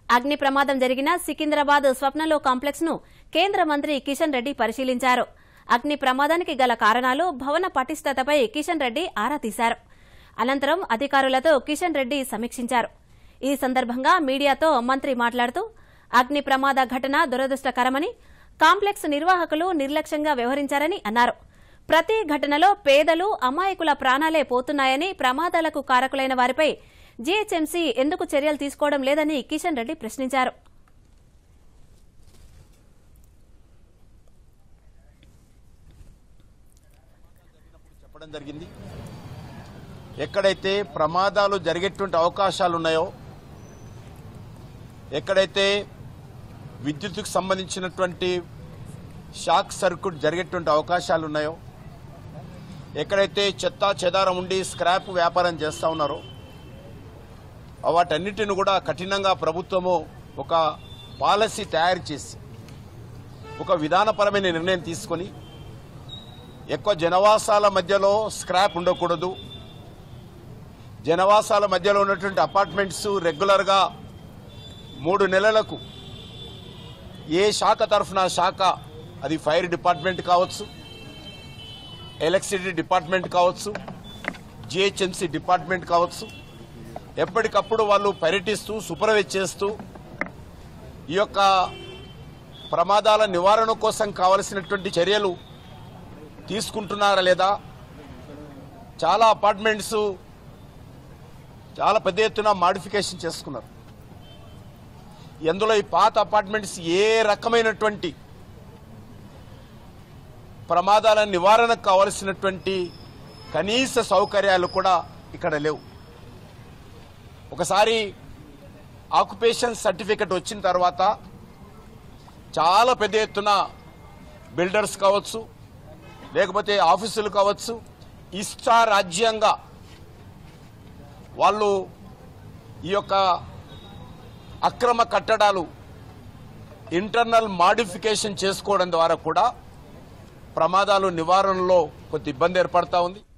అగ్ని ప్రమాదం జరిగిన సికింద్రాబాద్ స్వప్నలో కాంప్లెక్స్ ను కేంద్ర మంత్రి కిషన్ రెడ్డి పరిశీలించారు అగ్ని ప్రమాదానికి గల కారణాలు భవన పటిష్టతపై కిషన్ రెడ్డి ఆరా తీశారు అనంతరం అధికారులతో కిషన్ రెడ్డి సమీక్షించారు ఈ సందర్భంగా మీడియాతో మంత్రి మాట్లాడుతూ అగ్ని ప్రమాద ఘటన దురదృష్టకరమని కాంప్లెక్స్ నిర్వాహకులు నిర్లక్ష్యంగా వ్యవహరించారని అన్నారు ప్రతి ఘటనలో పేదలు అమాయకుల ప్రాణాలే పోతున్నాయని ప్రమాదాలకు కారకులైన వారిపై జీహెచ్ఎంసీ ఎందుకు చర్యలు తీసుకోవడం లేదని కిషన్ రెడ్డి ప్రశ్నించారు చెప్పడం జరిగింది ఎక్కడైతే ప్రమాదాలు జరిగేటువంటి అవకాశాలు ఉన్నాయో ఎక్కడైతే విద్యుత్తుకు సంబంధించినటువంటి షాక్ సర్క్యూట్ జరిగేటువంటి అవకాశాలు ఉన్నాయో ఎక్కడైతే చెత్త చెదారం ఉండి స్క్రాప్ వ్యాపారం చేస్తూ ఉన్నారో వాటన్నిటిని కూడా కఠినంగా ప్రభుత్వము ఒక పాలసీ తయారు చేసి ఒక విధానపరమైన నిర్ణయం తీసుకొని ఎక్కువ జనవాసాల మధ్యలో స్క్రాప్ ఉండకూడదు జనవాసాల మధ్యలో ఉన్నటువంటి అపార్ట్మెంట్స్ రెగ్యులర్గా మూడు నెలలకు ఏ శాఖ తరఫున శాఖ అది ఫైర్ డిపార్ట్మెంట్ కావచ్చు ఎలక్ట్రిసిటీ డిపార్ట్మెంట్ కావచ్చు జిహెచ్ఎంసీ డిపార్ట్మెంట్ కావచ్చు ఎప్పటికప్పుడు వాళ్ళు పర్యటిస్తూ సూపర్వైజ్ చేస్తూ ఈ యొక్క ప్రమాదాల నివారణ కోసం కావలసినటువంటి చర్యలు తీసుకుంటున్నారా లేదా చాలా అపార్ట్మెంట్స్ చాలా పెద్ద ఎత్తున మాడిఫికేషన్ చేసుకున్నారు ఎందులో ఈ పాత అపార్ట్మెంట్స్ ఏ రకమైనటువంటి ప్రమాదాల నివారణకు కావలసినటువంటి కనీస సౌకర్యాలు కూడా ఇక్కడ లేవు ఒకసారి ఆక్యుపేషన్ సర్టిఫికెట్ వచ్చిన తర్వాత చాలా పెద్ద ఎత్తున బిల్డర్స్ కావచ్చు లేకపోతే ఆఫీసులు కావచ్చు ఇష్టారాజ్యంగా వాళ్ళు ఈ యొక్క అక్రమ కట్టడాలు ఇంటర్నల్ మాడిఫికేషన్ చేసుకోవడం ద్వారా కూడా ప్రమాదాలు నివారణలో కొంత ఇబ్బంది ఏర్పడతా ఉంది